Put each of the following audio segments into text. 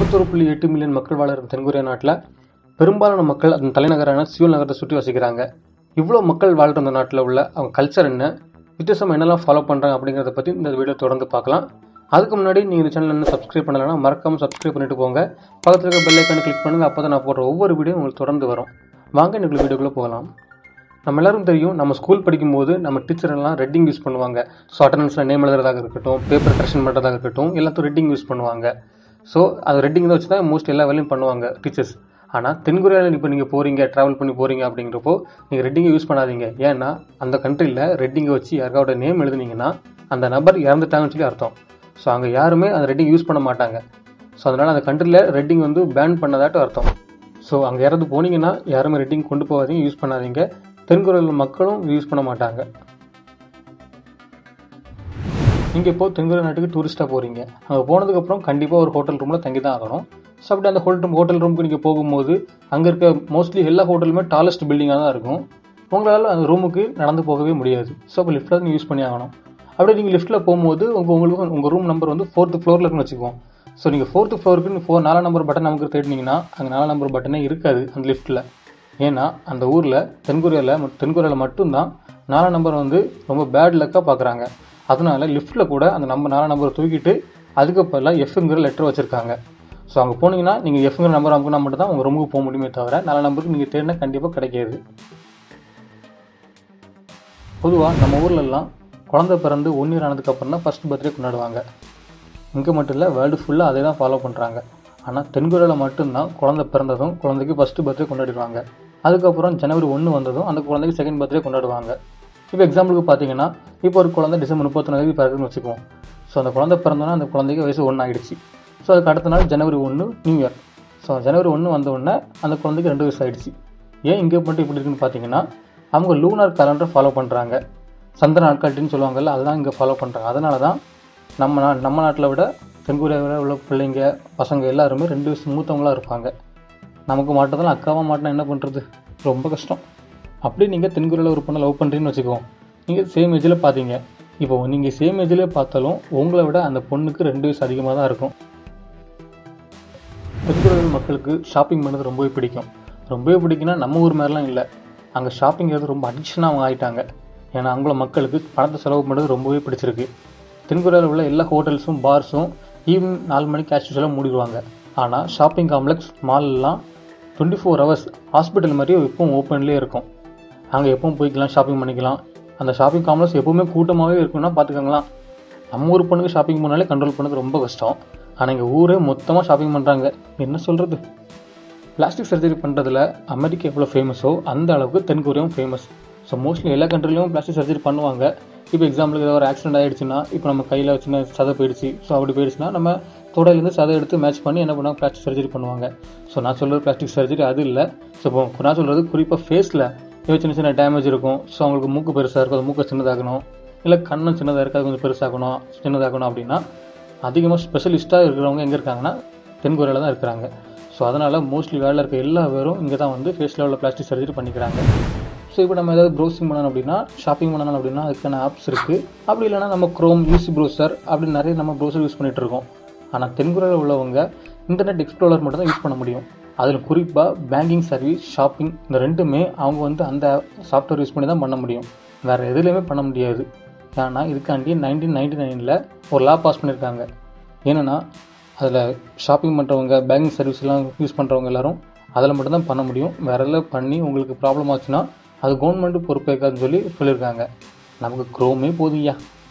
முப்பத்தொரு புள்ளி எட்டு மில்லியன் மக்கள் வாழ இருந்த தென்கொரியா நாட்டில் பெரும்பாலான மக்கள் அதன் தலைநகரான சியோல் நகரத்தை சுற்றி வசிக்கிறாங்க இவ்வளோ மக்கள் வாழ்கிற அந்த நாட்டில் உள்ள அவங்க கல்ச்சர் என்ன வித்தியாசம் என்னெல்லாம் ஃபாலோ பண்ணுறாங்க அப்படிங்கிறத பற்றி இந்த வீடியோ தொடர்ந்து பார்க்கலாம் அதுக்கு முன்னாடி நீங்கள் இந்த சேனல் இன்னும் சப்ஸ்கிரைப் பண்ணலைன்னா மறக்காமல் சப்ஸ்கிரைப் பண்ணிட்டு போங்க பக்கத்தில் இருக்க பெல் ஐக்கானை கிளிக் பண்ணுங்கள் அப்போ தான் நான் போடுற ஒவ்வொரு வீடியோ உங்களுக்கு தொடர்ந்து வரும் வாங்க இன்னைக்கு வீடியோக்குள்ளே போகலாம் நம்ம எல்லாரும் தெரியும் நம்ம ஸ்கூல் படிக்கும்போது நம்ம டீச்சர் எல்லாம் ரெட்டிங் யூஸ் பண்ணுவாங்க ஸோ அட்டண்டன்ஸில் நேம் எழுதுறதாக இருக்கட்டும் பேப்பர் கரெக்ஷன் பண்ணுறதாக இருக்கட்டும் எல்லாத்தையும் ரெட்டிங் யூஸ் பண்ணுவாங்க ஸோ அது ரெட்டிங் தான் வச்சு தான் மோஸ்ட் எல்லா வேலையும் பண்ணுவாங்க டீச்சர்ஸ் ஆனால் தென்கொரியாவில் இப்போ நீங்கள் போகிறீங்க ட்ராவல் பண்ணி போகிறீங்க அப்படிங்கிறப்போ நீங்கள் ரெட்டிங்கை யூஸ் பண்ணாதீங்க ஏன்னா அந்த கண்ட்ரியில் ரெட்டிங்கை வச்சு யாருக்காவோட நேம் எழுதுனீங்கன்னா அந்த நபர் இறந்துட்டாங்கன்னு சொல்லி அர்த்தம் ஸோ அங்கே யாருமே அந்த ரெட்டிங் யூஸ் பண்ண மாட்டாங்க ஸோ அதனால் அந்த கண்ட்ரியில் ரெட்டிங் வந்து பேன் பண்ணதாட்டும் அர்த்தம் ஸோ அங்கே இறந்து போனீங்கன்னா யாருமே ரெட்டிங் கொண்டு போகாதீங்க யூஸ் பண்ணாதீங்க தென்கொரியாவில் மக்களும் யூஸ் பண்ண மாட்டாங்க நீங்கள் இப்போ தென்கொரியா நாட்டுக்கு டூரிஸ்ட்டாக போகிறீங்க அங்கே போனதுக்கப்புறம் கண்டிப்பாக ஒரு ஹோட்டல் ரூமில் தங்கி தான் ஆகணும் ஸோ அப்படி அந்த ஹோட்டல் ஹோட்டல் ரூமுக்கு நீங்கள் போகும்போது அங்கே இருக்க மோஸ்ட்லி எல்லா ஹோட்டலுமே டாலஸ்ட் பில்டிங்காக தான் இருக்கும் உங்களால் அந்த ரூமுக்கு நடந்து போகவே முடியாது ஸோ அப்போ லிஃப்ட்டில் நீங்கள் யூஸ் பண்ணி ஆகணும் அப்படியே நீங்கள் லிஃப்ட்டில் போகும்போது உங்கள் உங்களுக்கு உங்கள் ரூம் நம்பர் வந்து ஃபோர்த்து ஃப்ளோரில் இருக்குன்னு வச்சுக்குவோம் ஸோ நீங்கள் ஃபோர்த்து ஃப்ளோருக்கு ஃபோர் நாலாம் நம்பர் பட்டன் நமக்கு தேடினீங்கன்னா அங்கே நாலாம் நம்பர் பட்டனே இருக்காது அந்த லிஃப்ட்டில் ஏன்னா அந்த ஊரில் தென்கொரியாவில் தென்கொரியாவில் மட்டும்தான் நாலாம் நம்பர் வந்து ரொம்ப பேட் லக்காக பார்க்குறாங்க அதனால லிஃப்ட்டில் கூட அந்த நம்பர் நாலாம் நம்பரை தூக்கிட்டு அதுக்கு பதிலாக எஃப்ங்கிற லெட்டர் வச்சுருக்காங்க ஸோ அங்கே போனீங்கன்னா நீங்கள் எஃப்ங்கிற நம்பர் அமுக்குனா மட்டும் தான் உங்கள் ரூமுக்கு போக முடியுமே தவிர நாலாம் நம்பருக்கு நீங்கள் தேடினா கண்டிப்பாக கிடைக்காது பொதுவாக நம்ம ஊர்லெல்லாம் குழந்தை பிறந்து ஒன் இயர் ஆனதுக்கப்புறம் தான் ஃபஸ்ட் பர்த்டே கொண்டாடுவாங்க இங்கே மட்டும் இல்லை வேர்ல்டு ஃபுல்லாக அதே தான் ஃபாலோ பண்ணுறாங்க ஆனால் தென்கொரியாவில் மட்டும்தான் குழந்தை பிறந்ததும் குழந்தைக்கு ஃபஸ்ட்டு பர்த்டே கொண்டாடிடுவாங்க அதுக்கப்புறம் ஜனவரி ஒன்று வந்ததும் அந்த குழந்தைக்கு செகண்ட் பர்த்டே கொண்டாடுவாங்க இப்போ எக்ஸாம்பிளுக்கு பார்த்தீங்கன்னா இப்போ ஒரு குழந்தை டிசம்பர் முப்பத்தொன்னாந்தேதி பிறகுன்னு வச்சுக்குவோம் ஸோ அந்த குழந்தை பிறந்தோன்னா அந்த குழந்தைக்கு வயசு ஒன்று ஆகிடுச்சு ஸோ அதுக்கு அடுத்த நாள் ஜனவரி ஒன்று நியூ இயர் ஸோ ஜனவரி ஒன்று வந்த உடனே அந்த குழந்தைக்கு ரெண்டு வயசு ஆகிடுச்சு ஏன் இங்கே மட்டும் இப்படி இருக்குன்னு பார்த்தீங்கன்னா அவங்க லூனார் கேலண்டர் ஃபாலோ பண்ணுறாங்க சந்திர நாட்காட்டின்னு சொல்லுவாங்கல்ல அதுதான் இங்கே ஃபாலோ பண்ணுறாங்க அதனால தான் நம்ம நா நம்ம நாட்டில் விட தென்கொரியாவில் உள்ள பிள்ளைங்க பசங்க எல்லாருமே ரெண்டு வயசு மூத்தவங்களாக இருப்பாங்க நமக்கு மாட்டதெல்லாம் அக்காவாக மாட்டினா என்ன பண்ணுறது ரொம்ப கஷ்டம் அப்படியே நீங்கள் தென்கொரியாவில் ஒரு பொண்ணை லவ் பண்ணுறீங்கன்னு வச்சுக்கோம் நீங்கள் சேம் ஏஜில் பார்த்தீங்க இப்போ நீங்கள் சேம் ஏஜில் பார்த்தாலும் உங்களை விட அந்த பொண்ணுக்கு ரெண்டு வயசு அதிகமாக தான் இருக்கும் தென்கொரியாவில் மக்களுக்கு ஷாப்பிங் பண்ணது ரொம்பவே பிடிக்கும் ரொம்பவே பிடிக்குன்னா நம்ம ஊர் மாதிரிலாம் இல்லை அங்கே ஷாப்பிங்கிறது ரொம்ப அடிக்ஷனாக அவங்க ஆகிட்டாங்க ஏன்னா அங்குள்ள மக்களுக்கு பணத்தை செலவு பண்ணுறது ரொம்பவே பிடிச்சிருக்கு தென்கொரியாவில் உள்ள எல்லா ஹோட்டல்ஸும் பார்ஸும் ஈவினிங் நாலு மணிக்கு ஆஸ் யூஸ்வலாக மூடிடுவாங்க ஆனால் ஷாப்பிங் காம்ப்ளெக்ஸ் மால்லாம் டுவெண்ட்டி ஃபோர் ஹவர்ஸ் ஹாஸ்பிட்டல் மாதிரி எப்பவும் ஓப்பன்லேயே இருக்கும் அங்கே எப்பவும் போய்க்கலாம் ஷாப்பிங் பண்ணிக்கலாம் அந்த ஷாப்பிங் காம்ப்ளெக்ஸ் எப்பவுமே கூட்டமாகவே இருக்குன்னா பார்த்துக்கோங்களேன் நம்ம ஊர் பொண்ணுக்கு ஷாப்பிங் பண்ணாலே கண்ட்ரோல் பண்ணது ரொம்ப கஷ்டம் ஆனால் எங்கள் ஊரே மொத்தமாக ஷாப்பிங் பண்ணுறாங்க என்ன சொல்கிறது பிளாஸ்டிக் சர்ஜரி பண்ணுறதுல அமெரிக்கா எவ்வளோ ஃபேமஸோ அந்த அளவுக்கு தென்கொரியாவும் ஃபேமஸ் ஸோ மோஸ்ட்லி எல்லா கண்ட்ரிலையும் பிளாஸ்டிக் சர்ஜரி பண்ணுவாங்க இப்போ எக்ஸாம்பிளுக்கு ஏதாவது ஒரு ஆக்சிடென்ட் ஆகிடுச்சுன்னா இப்போ நம்ம கையில் சின்ன சதை போயிடுச்சு ஸோ அப்படி போயிடுச்சுன்னா நம்ம தொடையிலேருந்து சதை எடுத்து மேட்ச் பண்ணி என்ன பண்ணுவாங்க பிளாஸ்டிக் சர்ஜரி பண்ணுவாங்க ஸோ நான் சொல்கிறது பிளாஸ்டிக் சர்ஜரி அது இல்லை ஸோ இப்போ நான் சொல்கிறது குறிப்பாக ஃபேஸில் ஏதோ சின்ன சின்ன டேமேஜ் இருக்கும் ஸோ அவங்களுக்கு மூக்கு பெருசாக இருக்கும் அது மூக்கை சின்னதாகணும் இல்லை கண்ணும் சின்னதாக இருக்காது கொஞ்சம் பெருசாகணும் சின்னதாகணும் அப்படின்னா அதிகமாக ஸ்பெஷலிஸ்ட்டாக இருக்கிறவங்க எங்கே இருக்காங்கன்னா தென்கொரியாவில் தான் இருக்கிறாங்க ஸோ அதனால் மோஸ்ட்லி வேலையில் இருக்க எல்லா பேரும் இங்கே தான் வந்து ஃபேஸில் உள்ள பிளாஸ்டிக் சர்ஜரி பண்ணிக்கிறாங்க ஸோ இப்போ நம்ம ஏதாவது ப்ரௌசிங் பண்ணணும் அப்படின்னா ஷாப்பிங் பண்ணணும் அப்படின்னா அதுக்கான ஆப்ஸ் இருக்குது அப்படி இல்லைனா நம்ம க்ரோம் யூசி ப்ரௌசர் அப்படி நிறைய நம்ம ப்ரௌசர் யூஸ் பண்ணிகிட்டு இருக்கோம் ஆனால் தென்கொரியாவில் உள்ளவங்க இன்டர்நெட் எக்ஸ்ப்ளோரர் மட்டும் தான் யூஸ் பண்ண முடியும் அதில் குறிப்பாக பேங்கிங் சர்வீஸ் ஷாப்பிங் இந்த ரெண்டுமே அவங்க வந்து அந்த சாஃப்ட்வேர் யூஸ் பண்ணி தான் பண்ண முடியும் வேறு எதுலேயுமே பண்ண முடியாது ஏன்னா இதுக்காண்டி நைன்டீன் நைன்டி நைனில் ஒரு லா பாஸ் பண்ணியிருக்காங்க ஏன்னா அதில் ஷாப்பிங் பண்ணுறவங்க பேங்கிங் சர்வீஸ்லாம் யூஸ் பண்ணுறவங்க எல்லோரும் அதில் மட்டும்தான் பண்ண முடியும் வேறு எல்லாம் பண்ணி உங்களுக்கு ப்ராப்ளம் ஆச்சுன்னா அது கவர்மெண்ட்டு பொறுப்பேற்காதுன்னு சொல்லி சொல்லியிருக்காங்க நமக்கு க்ரோமே போதுங்கய்யா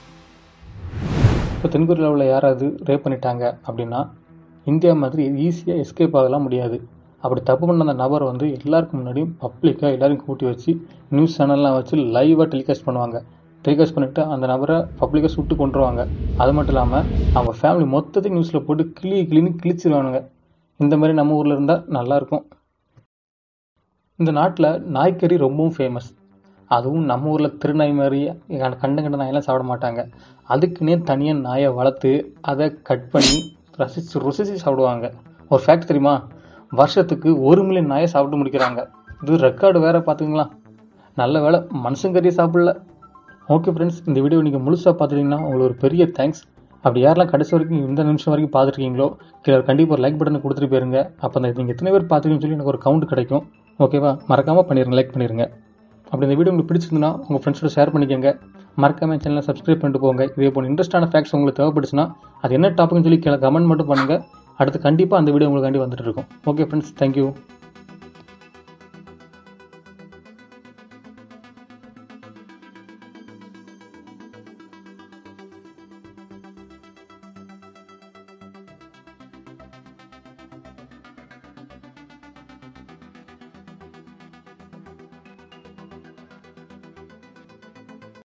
இப்போ தென்கொரியாவில் உள்ள யாராவது ரேப் பண்ணிட்டாங்க அப்படின்னா இந்தியா மாதிரி ஈஸியாக எஸ்கேப் ஆகலாம் முடியாது அப்படி தப்பு பண்ண அந்த நபர் வந்து எல்லாருக்கும் முன்னாடியும் பப்ளிக்காக எல்லாரையும் கூட்டி வச்சு நியூஸ் சேனல்லாம் வச்சு லைவாக டெலிகாஸ்ட் பண்ணுவாங்க டெலிகாஸ்ட் பண்ணிவிட்டு அந்த நபரை பப்ளிக்காக சுட்டு கொண்டுருவாங்க அது மட்டும் இல்லாமல் அவங்க ஃபேமிலி மொத்தத்தையும் நியூஸில் போட்டு கிளி கிளின்னு கிழிச்சிருவானுங்க இந்த மாதிரி நம்ம ஊரில் இருந்தால் நல்லாயிருக்கும் இந்த நாட்டில் நாய்க்கறி ரொம்பவும் ஃபேமஸ் அதுவும் நம்ம ஊரில் திருநாய் மாதிரி கண்ட கண்ட நாயெல்லாம் சாப்பிட மாட்டாங்க அதுக்குன்னே தனியாக நாயை வளர்த்து அதை கட் பண்ணி ரசித்து ருசித்து சாப்பிடுவாங்க ஒரு ஃபேக்ட் தெரியுமா வருஷத்துக்கு ஒரு மில்லியன் நாயை சாப்பிட்டு முடிக்கிறாங்க இது ரெக்கார்டு வேற பார்த்துங்களா நல்ல வேலை மனுஷங்கறியை சாப்பிடல ஓகே ஃப்ரெண்ட்ஸ் இந்த வீடியோ நீங்கள் முழுசாக பார்த்துட்டீங்கன்னா உங்களுக்கு ஒரு பெரிய தேங்க்ஸ் அப்படி யாரெல்லாம் கடைசி வரைக்கும் இந்த நிமிஷம் வரைக்கும் பார்த்துருக்கீங்களோ கீழே கண்டிப்பாக ஒரு லைக் பட்டனை கொடுத்துட்டு போயிருங்க அப்போ அந்த நீங்கள் எத்தனை பேர் பார்த்துருக்கீங்கன்னு சொல்லி எனக்கு ஒரு கவுண்ட் கிடைக்கும் ஓகேவா மறக்காமல் பண்ணிடுங்க லைக் பண்ணிடுங்க அப்படி இந்த வீடியோ உங்களுக்கு பிடிச்சிருந்தா உங்கள் ஃப்ரெண்ட்ஸோட ஷேர் பண்ணிக்கோங்க மறக்காம சேனலை சப்ஸ்கிரைப் பண்ணிட்டு போங்க இதே போல் இன்ட்ரெஸ்டான ஃபேக்ட்ஸ் உங்களுக்கு தேவைப்படுச்சுன்னா அது என்ன டாபிக்னு சொல்லி கீழே கமெண்ட் மட்டும் பண்ணுங்கள் அடுத்து கண்டிப்பாக அந்த வீடியோ உங்களுக்காண்டி வந்துட்டு இருக்கும் ஓகே ஃப்ரெண்ட்ஸ் தேங்க்யூ